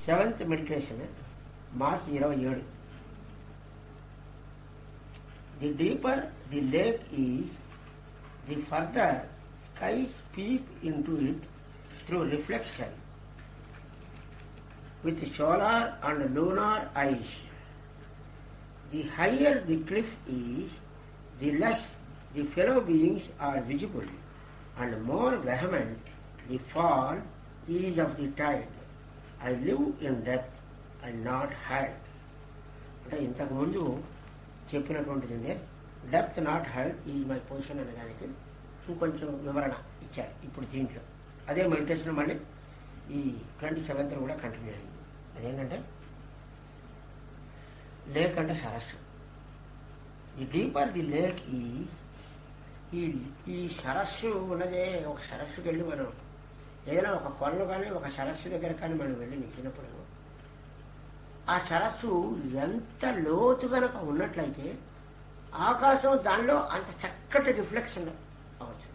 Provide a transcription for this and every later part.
Seventh meditation మార్చి ఇరవై ఏడు the deeper the lake is the further sky speak into it through reflection with solar and lunar eyes the higher the cliff is the less the fellow beings are visible and more vehement the fall is of the tide I live in death I not hide అంటే ఇంతకు ముందు చెప్పినటువంటిది ఉంది depth not hide ఈ my position అనే దానికి ఇంకొంచెం వివరణ ఇచ్చారు ఇప్పుడు దీంట్లో అదే మెడిటేషన్ మళ్ళీ ఈ ట్వంటీ సెవెంత్ కూడా కంటిన్యూ అయింది అదేంటంటే లేక్ అంటే సరస్సు ది డీపర్ ది లేక్ ఈ ఈ ఈ సరస్సు ఉన్నదే ఒక సరస్సుకి వెళ్ళి మనం ఏదైనా ఒక కొలను కానీ ఒక సరస్సు దగ్గర కానీ మనం వెళ్ళి నిలిచినప్పుడు ఆ సరస్సు ఎంత లోతు గనక ఉన్నట్లయితే ఆకాశం దానిలో అంత చక్కటి రిఫ్లెక్షన్ అవుతుంది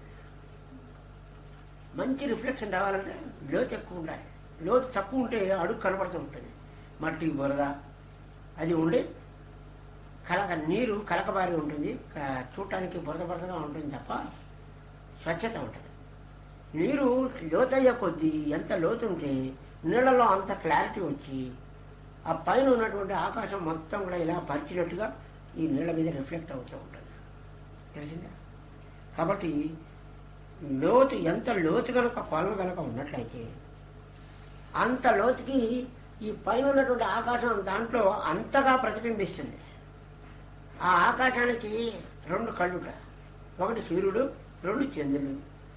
మంచి రిఫ్లెక్షన్ రావాలంటే లోతు ఎక్కువ ఉండాలి లోతు తక్కువ ఉంటే అడుగు కనబడుతూ ఉంటుంది మట్టి బురద అది ఉండి కలక నీరు కలకబారి ఉంటుంది క- చూడటానికి బురద బురదగా ఉంటుంది తప్ప స్వచ్ఛత ఉంటుంది నీరు లోతయ్యే కొద్దీ ఎంత లోతు ఉంటే నీళ్ళలో అంత క్లారిటీ వచ్చి ఆ పైన ఉన్నటువంటి ఆకాశం మొత్తం కూడా ఇలా పరిచినట్టుగా ఈ నీళ్ళ మీద రిఫ్లెక్ట్ అవుతూ ఉంటుంది తెలిసిందా కాబట్టి లోతు ఎంత లోతు కనుక కొలను కనుక ఉన్నట్లయితే అంత లోతుకి ఈ పైన ఉన్నటువంటి ఆకాశం దాంట్లో అంతగా ప్రతిబింబిస్తుంది ఆ ఆకాశానికి రెండు కళ్ళుట ఒకటి సూర్యుడు రెండు చంద్రుడు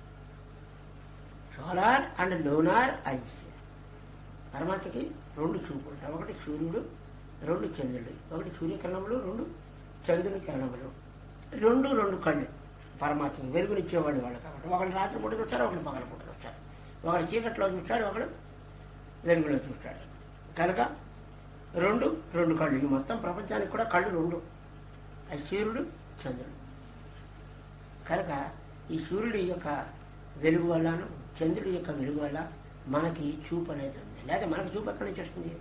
సోలార్ అండ్ లూనార్ ఐస్ పరమాత్మకి రెండు చూపులు ఒకటి సూర్యుడు రెండు చంద్రుడు ఒకటి సూర్యకిరణములు రెండు చంద్రుని కిరణములు రెండు రెండు కళ్ళు పరమాత్మ వెలుగునిచ్చేవాడు వాళ్ళు కాబట్టి ఒకడు రాత్రి పూట చూస్తారు ఒకడు పగల పూట చూస్తారు ఒకడు చీకట్లో చూస్తాడు ఒకడు వెలుగులో చూస్తాడు కనుక రెండు రెండు కళ్ళు ఈ మొత్తం ప్రపంచానికి కూడా కళ్ళు రెండు అది సూర్యుడు చంద్రుడు కనుక ఈ సూర్యుడి యొక్క వెలుగు వల్లను చంద్రుడి యొక్క వెలుగు వల్ల మనకి చూపు అనేది ఉంది లేదా మనకి చూపు ఎక్కడి నుంచి వస్తుంది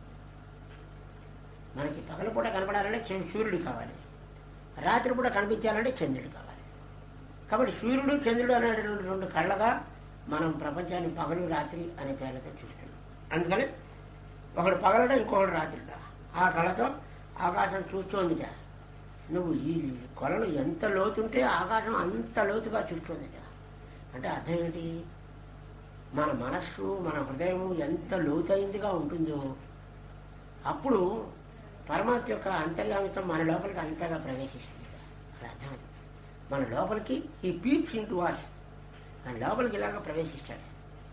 మనకి పగలపూట కనపడాలంటే చ- సూర్యుడు కావాలి రాత్రిపూట కనిపించాలంటే చంద్రుడు కావాలి కాబట్టి సూర్యుడు చంద్రుడు అనేటువంటి రెండు కళ్ళగా మనం ప్రపంచాన్ని పగలు రాత్రి అనే పేర్లతో చూస్తున్నాం అందుకని ఒకడు పగలట ఇంకొకడు రాత్రిట ఆ కళ్ళతో ఆకాశం చూస్తోందిట నువ్వు ఈ కొలను ఎంత లోతుంటే ఆకాశం అంత లోతుగా చూస్తోందిట అంటే అర్థం ఏంటి మన మనస్సు మన హృదయం ఎంత లోతైందిగా ఉంటుందో అప్పుడు పరమాత్మ యొక్క అంతర్యామితం మన లోపలికి అంతగా ప్రవేశిస్తుంది అది అర్థం అది. మన లోపలికి ఈ పీప్స్ ఇంటూ వాస్ మన లోపలికి ఇలాగా ప్రవేశిస్తాడు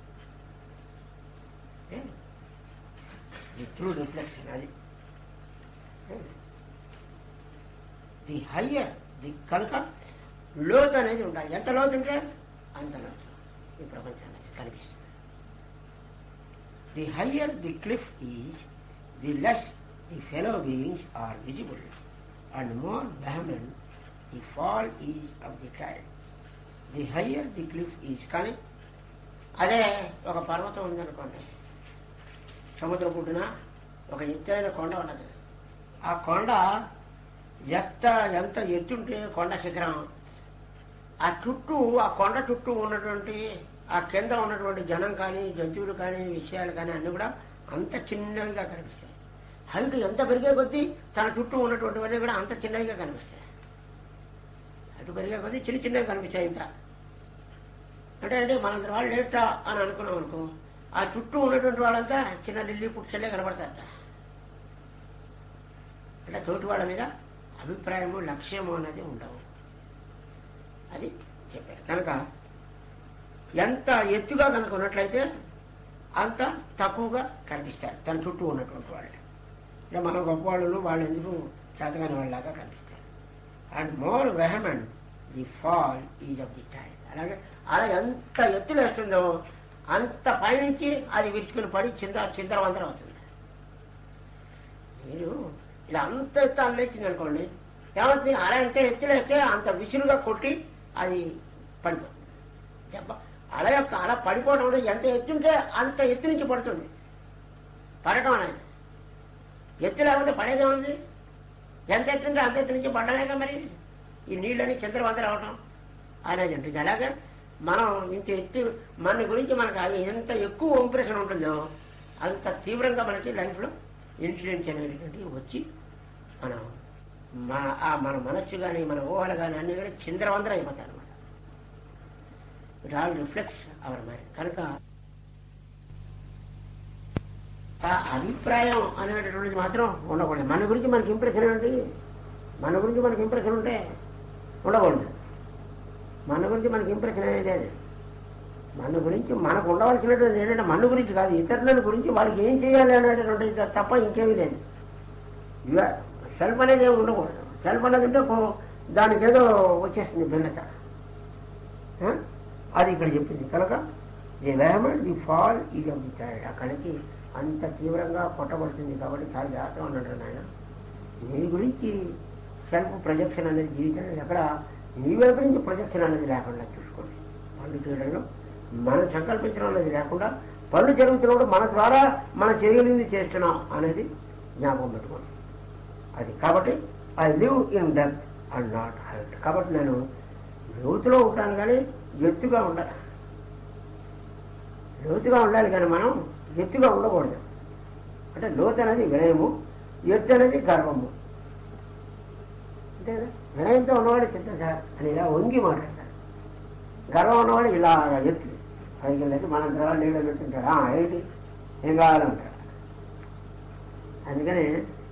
త్రూ రిఫ్లెక్షన్ అది ది హయ్యర్ ది కనుక లోతు అనేది ఉండాలి ఎంత లోతు ఉంటే అంత లోతు ఈ ప్రపంచానికి కనిపిస్తుంది the higher the cliff is the less the fellow beings are visible and more బెహమెన్ the fall is of the tide the higher the cliff is కానీ అదే ఒక పర్వతం ఉందనుకోండి సముద్ర పుట్టున ఒక ఎత్తైన కొండ ఉన్నది ఆ కొండ ఎంత ఎంత ఎత్తుంటే కొండ శిఖరం ఆ చుట్టూ ఆ కొండ చుట్టూ ఉన్నటువంటి ఆ కింద ఉన్నటువంటి జనం కానీ జంతువులు కానీ విషయాలు కానీ అన్ని కూడా అంత చిన్నవిగా కనిపిస్తాయి హైట్ ఎంత పెరిగే కొద్దీ తన చుట్టూ ఉన్నటువంటివన్నీ కూడా అంత చిన్నవిగా కనిపిస్తాయి హైట్ పెరిగే కొద్దీ చిన్న చిన్నవి కనిపిస్తాయి ఇంత అంటే అంటే మనందరి వాళ్ళు లేటా అని అనుకున్నాం అనుకో ఆ చుట్టూ ఉన్నటువంటి వాళ్ళంతా చిన్న లిల్లీ పుట్సలే కనబడతారట అంటే తోటి వాళ్ళ మీద అభిప్రాయము లక్ష్యము అనేది ఉండవు అది చెప్పారు కనుక ఎంత ఎత్తుగా కనుక ఉన్నట్లయితే అంత తక్కువగా కనిపిస్తారు తన చుట్టూ ఉన్నటువంటి వాళ్ళు అంటే మన గొప్పవాళ్ళు వాళ్ళు ఎందుకు చేతగాని వాళ్ళలాగా కనిపిస్తారు and more vehement the fall is of the time అలాగే అలా ఎంత ఎత్తులు వేస్తుందో అంత పైనుంచి అది విరుచుకుని పడి చింద చిందరవందరం అవుతుంది మీరు ఇలా అంత ఎత్తు అల్లేచింది అనుకోండి ఏమవుతుంది అలా ఎంత ఎత్తులేస్తే అంత విసురుగా కొట్టి అది పడిపోతుంది దెబ్బ అల యొక్క అలా పడిపోవడం అంటే ఎంత ఎత్తుంటే అంత ఎత్తు నుంచి పడుతుంది పడటం అనేది ఎత్తు లేకపోతే పడేదే ఉంది ఎంత ఎత్తుందో అంత ఎత్తు నుంచి పడలేక మరి ఈ నీళ్ళని చంద్రవందలు అవటం అనేది ఉంటుంది అలాగే మనం ఇంత ఎత్తు మన గురించి మనకు అది ఎంత ఎక్కువ ఇంప్రెషన్ ఉంటుందో అంత తీవ్రంగా మనకి లైఫ్లో ఇన్సిడెంట్స్ అనేటువంటివి వచ్చి మనం మన ఆ మన మనస్సు కానీ మన ఊహలు కానీ అన్ని కూడా చిందరవందరం అయిపోతాయి అనమాట it all reflects our mind కనుక ఆ అభిప్రాయం అనేటటువంటిది మాత్రం ఉండకూడదు మన గురించి మనకి ఇంప్రెషన్ ఏంటి మన గురించి మనకి ఇంప్రెషన్ ఉంటే ఉండకూడదు మన గురించి మనకి ఇంప్రెషన్ అనేది లేదు మన గురించి మనకు ఉండవలసినటువంటి ఏంటంటే మన గురించి కాదు ఇతరుల గురించి వాళ్ళకి ఏం చేయాలి అనేటటువంటిది తప్ప ఇంకేమీ లేదు సెల్ఫ్ అనేది ఏమి ఉండకూడదు సెల్ఫ్ అనేది ఉంటే కో- దానికి ఏదో వచ్చేస్తుంది భిన్నత ఆ? అది ఇక్కడ చెప్పింది కనుక ది వేమన్ ది ఫాల్ ఇది అమ్ముతాడు అక్కడికి అంత తీవ్రంగా కొట్టబడుతుంది కాబట్టి చాలా జాగ్రత్తగా ఉన్నాడు ఆయన నీ గురించి సెల్ఫ్ ప్రొజెక్షన్ అనేది జీవితంలో ఎక్కడ నీ వైపు నుంచి ప్రొజెక్షన్ అనేది లేకుండా చూసుకోండి పనులు చేయడంలో మనం సంకల్పించడం అనేది లేకుండా పనులు జరుగుతున్నప్పుడు మన ద్వారా మనం చేయగలిగింది చేస్తున్నాం అనేది జ్ఞాపకం పెట్టుకోండి అది కాబట్టి I live in death and not height కాబట్టి నేను లోతులో ఉంటాను కానీ ఎత్తుగా ఉండాలి లోతుగా ఉండాలి కానీ మనం ఎత్తుగా ఉండకూడదు అంటే లోతు అనేది వినయము ఎత్తు అనేది గర్వము అంతే కదా వినయంతో ఉన్నవాడు చిత్త సార్ అని ఇలా వంగి మాట్లాడతాడు గర్వం ఉన్నవాడు ఇలా ఎత్తు పైకి వెళ్ళి మనం తర్వాత నీళ్ళు పెట్టుంటాడు "ఆ, ఏంటి ఏం కావాలంటాడు అందుకని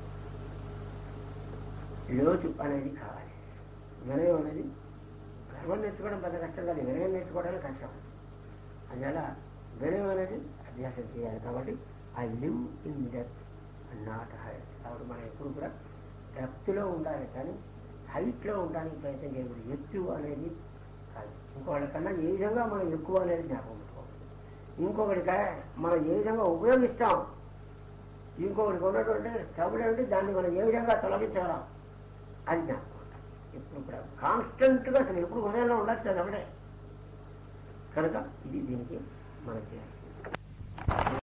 లోతు అనేది కావాలి వినయం అనేది గర్వం నేర్చుకోవడం పెద్ద కష్టం కాదు వినయం నేర్చుకోవడమే కష్టం అందువల్ల వినయం అనేది అభ్యాసం చేయాలి కాబట్టి I live in depth not height కాబట్టి మనం ఎప్పుడు కూడా డెప్త్లో ఉండాలి కానీ హైట్లో ఉండడానికి ప్రయత్నం చేయకూడదు ఎత్తు అనేది కాదు ఇంకొకటికన్నా ఏ విధంగా మనం ఎక్కువ అనేది జ్ఞాపకం పెట్టుకోవాలి ఇంకొకటిగా మనం ఏ విధంగా ఉపయోగిస్తాం ఇంకొకటికి ఉన్నటువంటి ట్రబుల్ ఏమిటి దాన్ని మనం ఏ విధంగా తొలగించగలం అది జ్ఞాపకం ఉండాలి. ఎప్పుడు కూడా కాన్స్టెంట్గా అసలు ఎప్పుడు హృదయంలో ఉండొచ్చు అది ఒకటే కనుక ఇది దీనికి మనం చేయాలి